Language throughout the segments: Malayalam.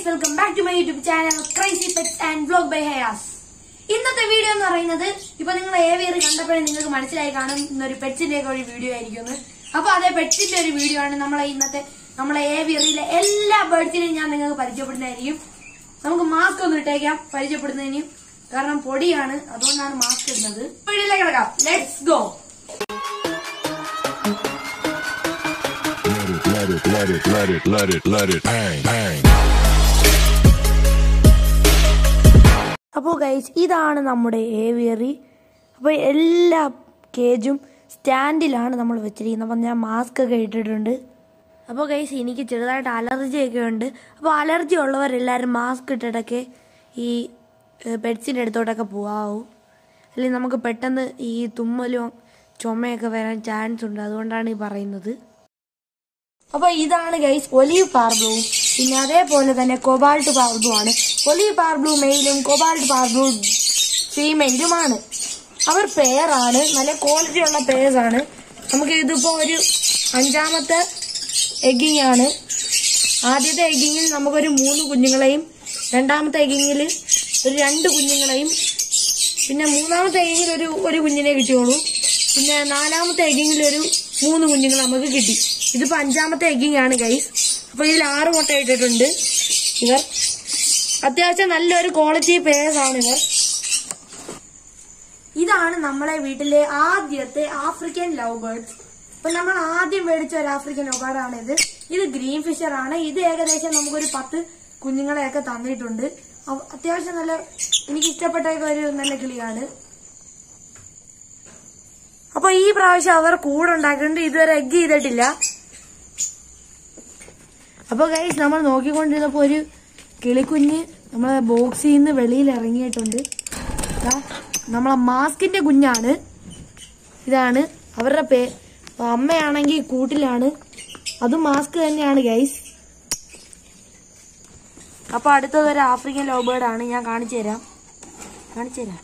Welcome back to my YouTube channel crazy pets and vlog by Hayas ഇന്നത്തെ വീഡിയോ എന്ന് പറയുന്നത് ഇപ്പൊ നിങ്ങൾ ഏവിയർ കണ്ടപ്പോഴേ നിങ്ങൾക്ക് മനസ്സിലായി കാണും ഇന്നൊരു പെറ്റ്സിന്റെ ഒക്കെ ഒരു വീഡിയോ ആയിരിക്കും അപ്പൊ അതേ പെറ്റ്സിന്റെ ഒരു വീഡിയോ ആണ് നമ്മളെ ഇന്നത്തെ നമ്മളെ ഏവിയറിലെ എല്ലാ ബേർഡ്സിനെയും ഞാൻ നിങ്ങൾക്ക് പരിചയപ്പെടുന്നതായിരിക്കും നമുക്ക് മാസ്ക് ഒന്ന് ഇട്ടേക്കാം പരിചയപ്പെടുന്നതിന് കാരണം പൊടിയാണ് അതുകൊണ്ടാണ് മാസ്ക് ഇടുന്നത് വീഡിയോയിലേക്ക് കിടക്കാം let's go Let it, let it, let it, let it, let it, bang, bang. അപ്പോൾ ഗൈസ് ഇതാണ് നമ്മുടെ ഏവിയറി അപ്പോൾ എല്ലാ കേജും സ്റ്റാൻഡിലാണ് നമ്മൾ വെച്ചിരിക്കുന്നത് അപ്പം ഞാൻ മാസ്ക് ഒക്കെ ഇട്ടിട്ടുണ്ട് അപ്പോൾ ഗൈസ് എനിക്ക് ചെറുതായിട്ട് അലർജി ഒക്കെ ഉണ്ട് അപ്പോൾ അലർജി ഉള്ളവരെല്ലാവരും മാസ്ക് ഇട്ടിട്ടൊക്കെ ഈ പെറ്റ്സിൻ്റെ അടുത്തോട്ടൊക്കെ പോകാവൂ അല്ലെങ്കിൽ നമുക്ക് പെട്ടെന്ന് ഈ തുമ്മലും ചുമയൊക്കെ വരാൻ ചാൻസ് ഉണ്ട് അതുകൊണ്ടാണ് ഈ പറയുന്നത് അപ്പൊ ഇതാണ് ഗൈസ് ഒലീവ് പാർബ്ലൂവും പിന്നെ അതേപോലെ തന്നെ കൊബാൾട്ട് പാർബ്ലൂ ആണ് ഒലീവ് പാർബ്ലൂ മെയിലും കൊബാൾട്ട് പാർബ്ലൂ ഫീമെയിലുമാണ് അവർ പെയറാണ് നല്ല ക്വാളിറ്റി ഉള്ള പേഴ്സ് ആണ് നമുക്ക് ഇതിപ്പോ ഒരു അഞ്ചാമത്തെ എഗ്ഗിങ് ആണ് ആദ്യത്തെ എഗ്ഗിങ്ങിൽ നമുക്കൊരു മൂന്ന് കുഞ്ഞുങ്ങളെയും രണ്ടാമത്തെ എഗ്ഗിങ്ങിൽ ഒരു രണ്ട് കുഞ്ഞുങ്ങളെയും പിന്നെ മൂന്നാമത്തെ എഗ്ഗിങ്ങിൽ ഒരു ഒരു കുഞ്ഞിനെ കിട്ടിയോളൂ പിന്നെ നാലാമത്തെ എഗ്ഗിങ്ങിൽ ഒരു മൂന്ന് കുഞ്ഞുങ്ങൾ നമുക്ക് കിട്ടി ഇതിപ്പോ അഞ്ചാമത്തെ എഗ്ഗിങ് ആണ് ഗൈസ് അപ്പൊ ഇതിൽ ആറ് മുട്ട ഇട്ടിട്ടുണ്ട് ഇവർ അത്യാവശ്യം നല്ലൊരു ക്വാളിറ്റി പേഴ്സ് ആണ് ഇവർ ഇതാണ് നമ്മളെ വീട്ടിലെ ആദ്യത്തെ ആഫ്രിക്കൻ ലവ് ബേർഡ്സ് അപ്പൊ നമ്മൾ ആദ്യം മേടിച്ച ഒരു ആഫ്രിക്കൻ ലവ് ബേർഡ് ആണ് ഇത് ഇത് ഗ്രീൻ ഫിഷർ ആണ് ഇത് ഏകദേശം നമുക്കൊരു പത്ത് കുഞ്ഞുങ്ങളെയൊക്കെ തന്നിട്ടുണ്ട് അവ- അത്യാവശ്യം നല്ല എനിക്ക് ഇഷ്ടപ്പെട്ട ഒരു നല്ല കിളിയാണ് അപ്പൊ ഈ പ്രാവശ്യം അവർ കൂടുണ്ടാക്കിയിട്ടുണ്ട് ഇതുവരെ എഗ് ചെയ്തിട്ടില്ല അപ്പൊ ഗൈസ് നമ്മൾ നോക്കിക്കൊണ്ടിരുന്നപ്പോ ഒരു കിളിക്കുഞ്ഞ് നമ്മളെ ബോക്സിൽ നിന്ന് വെളിയിൽ ഇറങ്ങിയിട്ടുണ്ട് ദാ, നമ്മളെ മാസ്കിന്റെ കുഞ്ഞാണ് ഇതാണ് അവരുടെ പേ അമ്മയാണെങ്കിൽ കൂട്ടിലാണ് അതും മാസ്ക് തന്നെയാണ് ഗൈസ് അപ്പൊ അടുത്തത് ഒരു ആഫ്രിക്കൻ ലവ് ബേർഡ് ആണ് ഞാൻ കാണിച്ചു തരാം കാണിച്ചു തരാം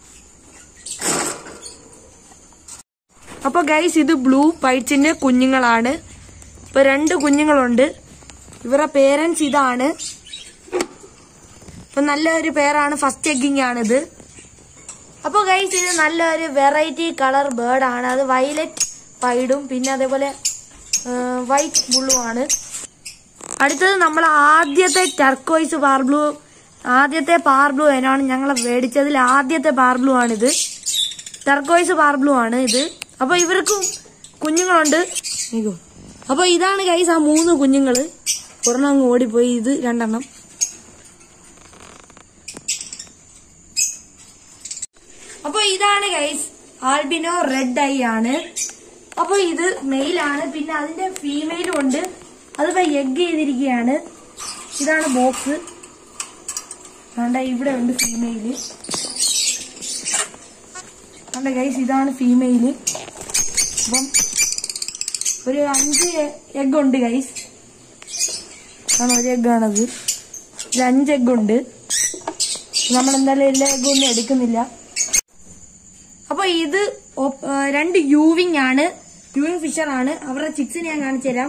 അപ്പൊ ഗൈസ് ഇത് ബ്ലൂ പൈറ്റ്സിന്റെ കുഞ്ഞുങ്ങളാണ് ഇപ്പൊ രണ്ട് കുഞ്ഞുങ്ങളുണ്ട് ഇവരുടെ പേരൻസ് ഇതാണ് ഇപ്പൊ നല്ലൊരു പേരാണ് ഫസ്റ്റ് എഗ്ഗിങ് ആണിത് അപ്പൊ ഗൈസ് ഇത് നല്ലൊരു വെറൈറ്റി കളർ ബേർഡ് ആണ് അത് വയലറ്റ് പൈഡും പിന്നെ അതേപോലെ വൈറ്റ് ബുള്ളും ആണ് അടുത്തത് നമ്മൾ ആദ്യത്തെ ടർക്കോയ്സ് പാർബ്ലൂ ആദ്യത്തെ പാർബ്ലൂ എന്നാണ് ഞങ്ങൾ മേടിച്ചതിൽ ആദ്യത്തെ പാർബ്ലൂ ആണിത് ടർക്കോയ്സ് പാർബ്ലൂ ആണ് ഇത് അപ്പൊ ഇവർക്കും കുഞ്ഞുങ്ങളുണ്ട് നീക്കോ അപ്പൊ ഇതാണ് ഗൈസ് ആ മൂന്ന് കുഞ്ഞുങ്ങള് ഒരെണ്ണം അങ്ങ് ഓടിപ്പോയി ഇത് രണ്ടെണ്ണം അപ്പൊ ഇതാണ് ഗൈസ് ആൽബിനോ റെഡ് ഐ ആണ് അപ്പൊ ഇത് മെയിലാണ് പിന്നെ അതിന്റെ ഫീമെയിലും ഉണ്ട് അതിപ്പോ എഗ് ചെയ്തിരിക്കുകയാണ് ഇതാണ് ബോക്സ് വേണ്ട ഇവിടെ ഉണ്ട് ഫീമെയില് വേണ്ട ഗൈസ് ഇതാണ് ഫീമെയില് അപ്പം ഒരു അഞ്ച് എഗ് ഉണ്ട് ഗൈസ് ആണ് ഒരു എഗ്ഗാണത് ഇത് അഞ്ച് എഗ് ഉണ്ട് നമ്മൾ എന്തായാലും എല്ലാ എഗ്ഗും ഒന്നും എടുക്കുന്നില്ല അപ്പൊ ഇത് ഒപ്- ആ, രണ്ട് യൂവിങ് ആണ് യൂവിങ് ഫിഷർ ആണ് അവരുടെ ചിക്സിനെ ഞാൻ കാണിച്ചു തരാം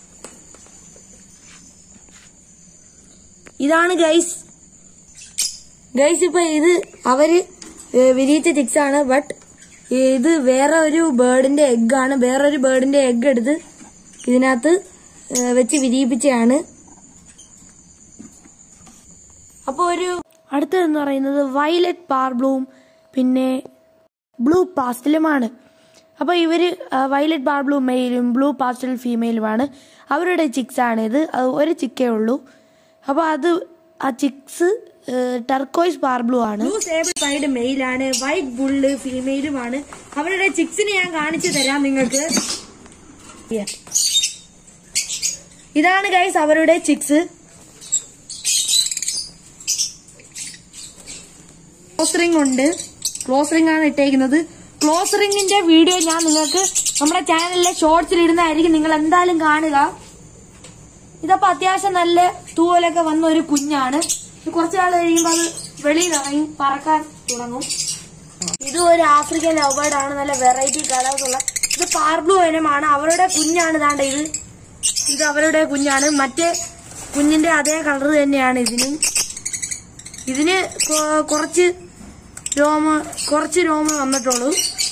ഇതാണ് ഗൈസ് ഗൈസ് ഇപ്പൊ ഇത് അവര് ഏ, വിരിയിച്ച ചിക്സ് ആണ് ബട്ട് ഇത് വേറെ ഒരു ബേർഡിന്റെ എഗ് ആണ് വേറെ ഒരു ബേർഡിന്റെ എഗ് എടുത്ത് ഇതിനകത്ത് ഏ, വെച്ച് വിരിയിപ്പിച്ചതാണ് അപ്പൊ ഒരു അടുത്തതെന്ന് പറയുന്നത് വയലറ്റ് പാർബ്ലൂവും പിന്നെ ബ്ലൂ പാസ്റ്റലുമാണ് അപ്പോൾ ഇവർ വയലറ്റ് ബാർ ബ്ലൂ മെയിലും ബ്ലൂ പാസ്റ്റൽ ഫീമെയിലുമാണ് അവരുടെ ചിക്സ് ആണിത് അത് ഒരു ചിക്കേ ഉള്ളൂ അപ്പോൾ അത് ആ ചിക്സ് ടർക്കോയ്സ് ബാർ ബ്ലൂ ആണ് ബ്ലൂ സേബിൾ പൈഡ് മെയിലാണ് വൈറ്റ് ബുള്ള് ഫീമെയിലുമാണ് അവരുടെ ചിക്സിനെ ഞാൻ കാണിച്ചു തരാം നിങ്ങൾക്ക് ഇതാണ് ഗൈസ് അവരുടെ ചിക്സ് ക്ലോസ് റിംഗ് ഉണ്ട് ക്ലോസ് റിംഗ് ആണ് ഇട്ടേക്കുന്നത് ക്ലോസ് റിംഗിന്റെ വീഡിയോ ഞാൻ നിങ്ങൾക്ക് നമ്മുടെ ചാനലിലെ ഷോർട്സിൽ ഇടുന്നതായിരിക്കും നിങ്ങൾ എന്തായാലും കാണുക ഇതപ്പോ അത്യാവശ്യം നല്ല തൂവലൊക്കെ വന്ന ഒരു കുഞ്ഞാണ് ഇത് കുറച്ചു നാൾ കഴിയുമ്പോൾ അത് വെളിയിൽ ഇറങ്ങി പറക്കാൻ തുടങ്ങും ഇത് ഒരു ആഫ്രിക്കൻ ലവബേർഡ് ആണ് നല്ല വെറൈറ്റി കളേഴ്സ് ഉള്ള ഇത് പാർബ്ലൂ ഇനമാണ് അവരുടെ കുഞ്ഞാണ് ഇതാണ്ട് ഇത് ഇത് അവരുടെ കുഞ്ഞാണ് മറ്റേ കുഞ്ഞിന്റെ അതേ കളർ തന്നെയാണ് ഇതിനും ഇതിന് കൊ- കുറച്ച് രോമ കുറച്ച് രോമ വന്നിട്ടുള്ളൂ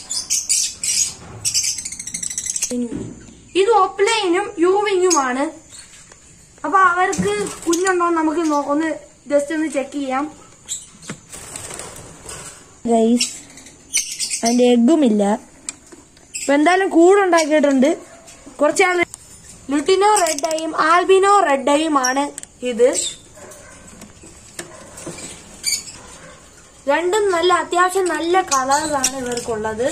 ഇത് ഓപ്ലൈനും യൂവിങ്ങുമാണ് അപ്പൊ അവർക്ക് കുഞ്ഞുണ്ടോ എന്ന് നമുക്ക് നോ- ഒന്ന് ജസ്റ്റ് ഒന്ന് ചെക്ക് ചെയ്യാം ഗൈസ് അതിന്റെ എഗ്ഗും ഇല്ല ഇപ്പൊ എന്തായാലും കൂടുണ്ടാക്കിയിട്ടുണ്ട് കുറച്ചാൾ ലുട്ടിനോ റെഡയും ആൽബിനോ റെഡയും ആണ് ഇത് രണ്ടും നല്ല അത്യാവശ്യം നല്ല കളേഴ്സാണ് ഇവർക്കുള്ളത്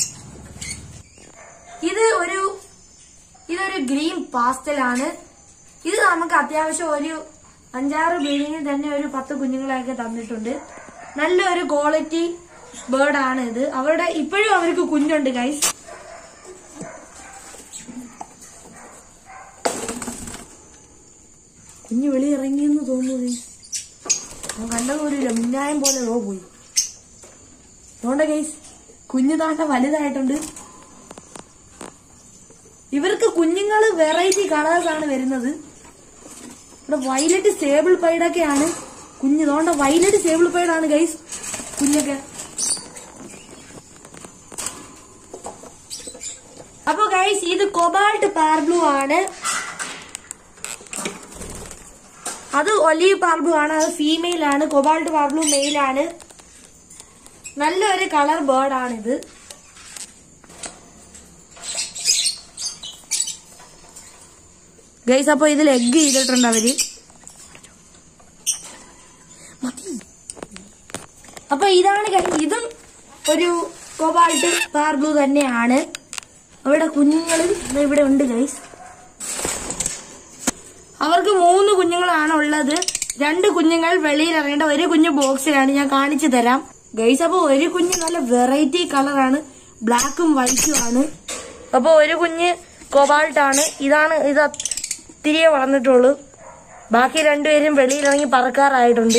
ഇത് ഒരു ഇതൊരു ഗ്രീൻ പാസ്റ്റലാണ് ഇത് നമുക്ക് അത്യാവശ്യം ഒരു അഞ്ചാറ് ബിൽഡിങ്ങിൽ തന്നെ ഒരു പത്ത് കുഞ്ഞുങ്ങളെയൊക്കെ തന്നിട്ടുണ്ട് നല്ലൊരു ക്വാളിറ്റി ബേർഡ് ആണ് ഇത് അവരുടെ ഇപ്പോഴും അവർക്ക് കുഞ്ഞുണ്ട് ഗൈസ് കുഞ്ഞ് വെളി ഇറങ്ങിയെന്ന് തോന്നുന്നു ഞാൻ കണ്ട പോലില്ല മിന്നായം പോലെ ഓ പോയി അതുകൊണ്ട് ഗൈസ് കുഞ്ഞു താണ്ട വലുതായിട്ടുണ്ട് ഇവർക്ക് കുഞ്ഞുങ്ങള് വെറൈറ്റി കളേഴ്സ് ആണ് വരുന്നത് ഇവിടെ വൈലറ്റ് സേബിൾ പൈഡൊക്കെയാണ് കുഞ്ഞ് തോണ്ട വൈലറ്റ് സേബിൾ പൈഡാണ് ഗൈസ് കുഞ്ഞൊക്കെ അപ്പൊ ഗൈസ് ഇത് കൊബാൾട്ട് പാർബ്ലൂ ആണ് അത് ഒലീവ് പാർബ്ലൂ ആണ് അത് ഫീമെയിൽ ആണ് കൊബാൾട്ട് പാർബ്ലൂ മെയിൽ ആണ് നല്ലൊരു കളർ ബേർഡ് ആണിത് ഗൈസ് അപ്പൊ ഇതിൽ എഗ് ചെയ്തിട്ടുണ്ട് അവര് മതി. അപ്പൊ ഇതാണ് guys. ഇതും ഒരു കൊബാൾട്ട് പാർബ്ലൂ തന്നെയാണ് അവിടെ കുഞ്ഞുങ്ങളും ദേ ഇവിടെ ഉണ്ട് ഗൈസ് അവർക്ക് മൂന്ന് കുഞ്ഞുങ്ങളാണ് ഉള്ളത് രണ്ട് കുഞ്ഞുങ്ങൾ വെളിയിൽ ഇറങ്ങേണ്ട ഒരു കുഞ്ഞ് ബോക്സിലാണ് ഞാൻ കാണിച്ചു തരാം ഗൈസ് അപ്പൊ ഒരു കുഞ്ഞ് നല്ല വെറൈറ്റി കളറാണ് ബ്ലാക്കും വൈറ്റും ആണ് അപ്പൊ ഒരു കുഞ്ഞ് കൊബാൾട്ട് ആണ് ഇതാണ് ഇത് തിരികെ വളർന്നിട്ടുള്ളൂ ബാക്കി രണ്ടുപേരും വെളിയിലിറങ്ങി പറക്കാറായിട്ടുണ്ട്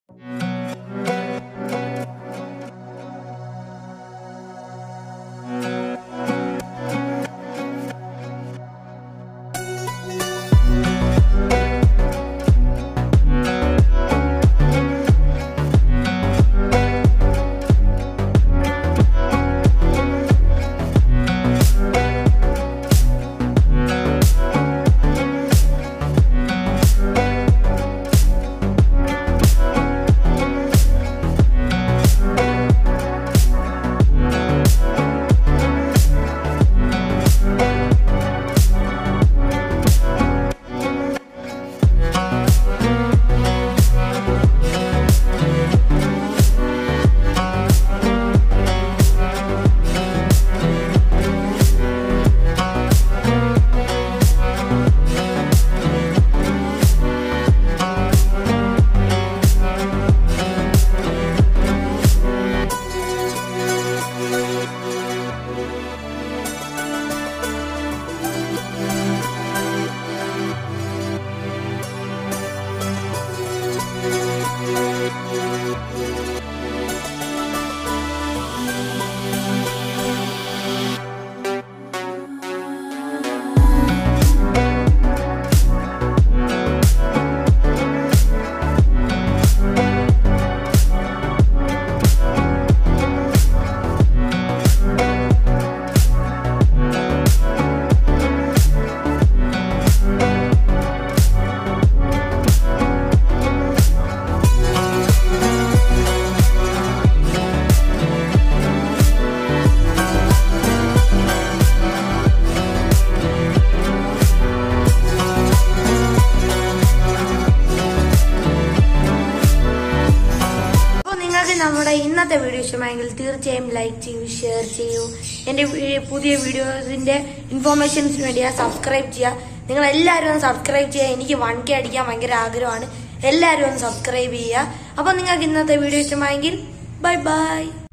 അപ്പോൾ നിങ്ങൾക്ക് നമ്മുടെ ഇന്നത്തെ വീഡിയോ ഇഷ്ടമായെങ്കിൽ തീർച്ചയായും ലൈക്ക് ചെയ്യൂ ഷെയർ ചെയ്യൂ എന്റെ വീ- പുതിയ വീഡിയോസിന്റെ ഇൻഫോർമേഷൻസിന് വേണ്ടി സബ്സ്ക്രൈബ് ചെയ്യുക നിങ്ങൾ എല്ലാവരും ഒന്ന് സബ്സ്ക്രൈബ് ചെയ്യുക എനിക്ക് വൺ കെ അടിക്കാൻ ഭയങ്കര ആഗ്രഹമാണ് എല്ലാവരും ഒന്ന് സബ്സ്ക്രൈബ് ചെയ്യുക അപ്പോൾ നിങ്ങൾക്ക് ഇന്നത്തെ വീഡിയോ ഇഷ്ടമായെങ്കിൽ ബൈ ബൈ